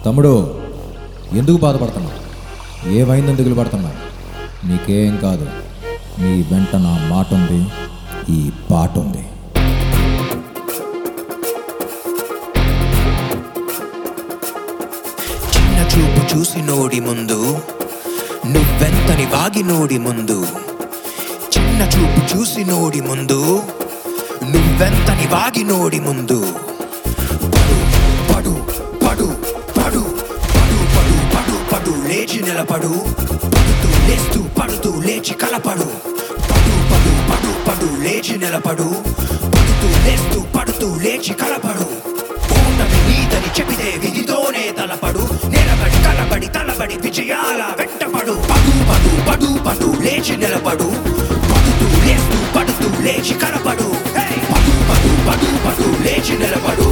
తమ్ముడు ఎందుకు బాధపడుతున్నావు ఏమైందని దిగులు పడుతున్నావు నీకేం కాదు నీ వెంట నా మాట ఉంది ఈ పాట ఉంది చిన్న చూపు చూసి నోడి ముందు నువ్వెంతని వాగి నోడి ముందు చిన్న చూపు చూసి నోడి ముందు నువ్వెంతని వాగి నోడి ముందు పడు పడు పడు పడు పడు పడు పడు పడు లేచి నిలబడు పడుతూ లేస్తూ పడుతూ లేచి కలపడు పడు పడు పడు పడు లేచి నిలబడు పడుతూ లేస్తూ పడుతూ లేచి కలపడు ఓటమి నీదని చెబితే విధితోనే తలపడు నిలబడి కలబడి తలబడి విజయాల వెంటపడు పడు పడు పడు పడు లేచి నిలబడు పడుతూ లేస్తూ పడుతూ లేచి కలపడు హే! పడు పడు పడు పడు లేచి నిలబడు